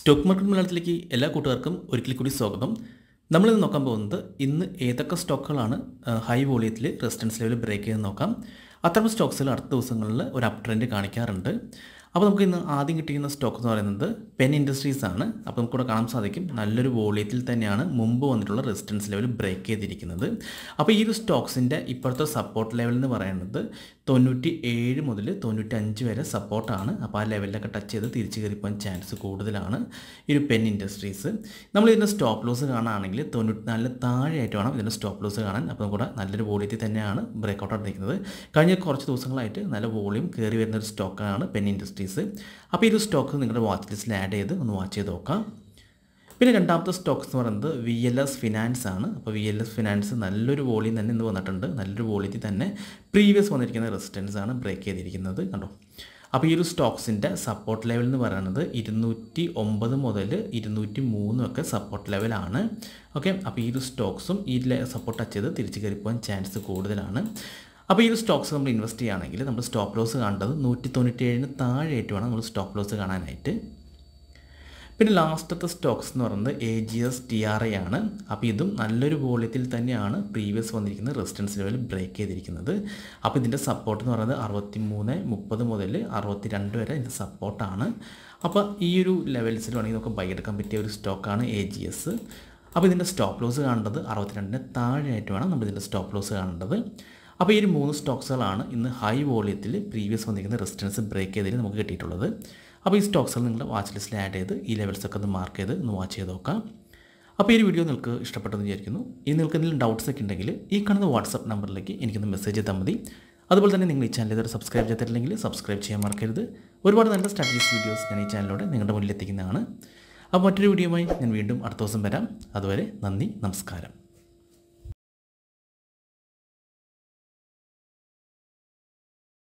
stock market മലയാളത്തിലേക്ക് എല്ലാ കൂട്ടുകാർക്കും ഒരിക്കൽ കൂടി സ്വാഗതം നമ്മളിന്ന് നോക്കാൻ പോകുന്നത് ഇന്ന് ഏതൊക്കെ സ്റ്റോക്കുകളാണ് ഹൈ വോളിയത്തിൽ റെസിസ്റ്റൻസ് ലെവൽ ബ്രേക്ക് ചെയ്ത് നോക്കാം അത്തരം സ്റ്റോക്സിൽ അടുത്ത ദിവസങ്ങളിൽ ഒരു അപ് ട്രെൻഡ് കാണിക്കാറുണ്ട് അപ്പോൾ നമുക്ക് ഇന്ന് ആദ്യം കിട്ടിയിരിക്കുന്ന സ്റ്റോക്ക് എന്ന് പറയുന്നത് പെൻ ഇൻഡസ്ട്രീസ് ആണ് അപ്പോൾ നമുക്കിവിടെ കാണാൻ സാധിക്കും നല്ലൊരു വോളിയത്തിൽ തന്നെയാണ് മുമ്പ് വന്നിട്ടുള്ള റെസിസ്റ്റൻസ് ലെവൽ ബ്രേക്ക് ചെയ്തിരിക്കുന്നത് അപ്പോൾ ഈ ഒരു സ്റ്റോക്സിൻ്റെ ഇപ്പോഴത്തെ സപ്പോർട്ട് ലെവൽ എന്ന് പറയുന്നത് തൊണ്ണൂറ്റി ഏഴ് മുതൽ തൊണ്ണൂറ്റി അഞ്ച് വരെ സപ്പോർട്ടാണ് അപ്പോൾ ആ ലെവലിലൊക്കെ ടച്ച് ചെയ്ത് തിരിച്ചു കയറിപ്പോകാൻ ചാൻസ് കൂടുതലാണ് ഈ ഒരു പെൻ ഇൻഡസ്ട്രീസ് നമ്മൾ ഇതിൻ്റെ സ്റ്റോപ്പ് ലോസ് കാണുകയാണെങ്കിൽ തൊണ്ണൂറ്റിനാലിന് താഴെയായിട്ട് വേണം ഇതിൻ്റെ സ്റ്റോപ്പ് ലോസ് കാണാൻ അപ്പോൾ കൂടെ നല്ലൊരു വോളിയത്തിൽ തന്നെയാണ് ബ്രേക്ക് ഔട്ട് നിൽക്കുന്നത് കഴിഞ്ഞ കുറച്ച് ദിവസങ്ങളായിട്ട് നല്ല വോളിയം കയറി വരുന്ന ഒരു സ്റ്റോക്കാണ് പെൻ ഇൻഡസ്ട്രീസ് അപ്പോൾ ഈ ഒരു സ്റ്റോക്ക് നിങ്ങളുടെ വാച്ച് ലിസ്റ്റിൽ ആഡ് ചെയ്ത് ഒന്ന് വാച്ച് ചെയ്ത് നോക്കാം പിന്നെ രണ്ടാമത്തെ സ്റ്റോക്സ് എന്ന് പറയുന്നത് വി എൽ എസ് ഫിനാൻസ് ആണ് അപ്പോൾ വി എൽ എസ് ഫിനാൻസ് നല്ലൊരു വോളിയം തന്നെ ഇന്ന് വന്നിട്ടുണ്ട് നല്ലൊരു വോളിയത്തിൽ തന്നെ പ്രീവിയസ് വന്നിരിക്കുന്ന റെസിസ്റ്റൻസ് ആണ് ബ്രേക്ക് ചെയ്തിരിക്കുന്നത് കണ്ടോ അപ്പോൾ ഈ ഒരു സ്റ്റോക്സിൻ്റെ സപ്പോർട്ട് ലെവൽ എന്ന് പറയുന്നത് ഇരുന്നൂറ്റി ഒമ്പത് മുതൽ ഇരുന്നൂറ്റി മൂന്നും ഒക്കെ സപ്പോർട്ട് ലെവലാണ് ഓക്കെ അപ്പോൾ ഈ ഒരു സ്റ്റോക്സും ഈ സപ്പോർട്ട് ടച്ച് ചെയ്ത് തിരിച്ച് കയറിപ്പോകാൻ ചാൻസ് കൂടുതലാണ് അപ്പോൾ ഈ ഒരു സ്റ്റോക്സ് നമ്മൾ ഇൻവെസ്റ്റ് ചെയ്യുകയാണെങ്കിൽ നമ്മൾ സ്റ്റോപ്പ് ലോസ് കാണേണ്ടത് നൂറ്റി തൊണ്ണൂറ്റി ഏഴിന് താഴെയായിട്ട് വേണം നമ്മൾ സ്റ്റോപ്പ് ലോസ് കാണാനായിട്ട് പിന്നെ ലാസ്റ്റത്തെ സ്റ്റോക്സ് എന്ന് പറയുന്നത് A G S T R I ആണ് അപ്പോൾ ഇതും നല്ലൊരു വോളിയത്തിൽ തന്നെയാണ് പ്രീവിയസ് വന്നിരിക്കുന്ന റെസിസ്റ്റൻസ് ലെവൽ ബ്രേക്ക് ചെയ്തിരിക്കുന്നത് അപ്പോൾ ഇതിൻ്റെ സപ്പോർട്ട് എന്ന് പറയുന്നത് അറുപത്തി മൂന്ന് മുപ്പത് മുതൽ അറുപത്തി രണ്ട് വരെ ഇതിൻ്റെ സപ്പോർട്ടാണ് അപ്പോൾ ഈ ഒരു ലെവൽസിൽ വേണമെങ്കിൽ നമുക്ക് ബൈ എടുക്കാൻ പറ്റിയ ഒരു സ്റ്റോക്കാണ് എ ജി എസ് അപ്പോൾ ഇതിൻ്റെ സ്റ്റോപ്പ് ലോസ് കാണേണ്ടത് അറുപത്തിരണ്ടിന് താഴെയായിട്ട് വേണം നമ്മൾ ഇതിൻ്റെ സ്റ്റോപ്പ് ലോസ് കാണേണ്ടത് അപ്പോൾ ഈ ഒരു മൂന്ന് സ്റ്റോക്സുകളാണ് ഇന്ന് ഹൈ വോളിയത്തിൽ പ്രീവിയസ് വന്നിരിക്കുന്ന റെസിസ്റ്റൻസ് ബ്രേക്ക് ചെയ്തതിൽ നമുക്ക് കിട്ടിയിട്ടുള്ളത് അപ്പോൾ ഈ സ്റ്റോക്സുകൾ നിങ്ങളുടെ വാച്ച് ലിസ്റ്റിൽ ആഡ് ചെയ്ത് ഈ ലെവൽസൊക്കെ ഒന്ന് മാർക്ക് ചെയ്ത് ഒന്ന് വാച്ച് ചെയ്ത് നോക്കാം അപ്പോൾ ഈ ഒരു വീഡിയോ നിങ്ങൾക്ക് ഇഷ്ടപ്പെട്ടെന്ന് വിചാരിക്കുന്നു ഇനി നിങ്ങൾക്ക് എന്തെങ്കിലും ഡൗട്ട്സ് ഒക്കെ ഉണ്ടെങ്കിൽ ഈ കാണുന്ന വാട്സപ്പ് നമ്പറിലേക്ക് എനിക്കൊന്ന് മെസ്സേജ് ചെയ്താൽ മതി അതുപോലെ തന്നെ നിങ്ങൾ ഈ ചാനൽ ഇതുവരെ സബ്സ്ക്രൈബ് ചെയ്തിട്ടില്ലെങ്കിൽ സബ്സ്ക്രൈബ് ചെയ്യാൻ മറക്കരുത് ഒരുപാട് നല്ല സ്ട്രാറ്റജീസ് വീഡിയോസ് ഞാൻ ഈ ചാനലിലൂടെ നിങ്ങളുടെ മുന്നിൽ എത്തിക്കുന്നതാണ് അപ്പോൾ മറ്റൊരു വീഡിയോയുമായി ഞാൻ വീണ്ടും അടുത്ത ദിവസം വരാം അതുവരെ നന്ദി നമസ്കാരം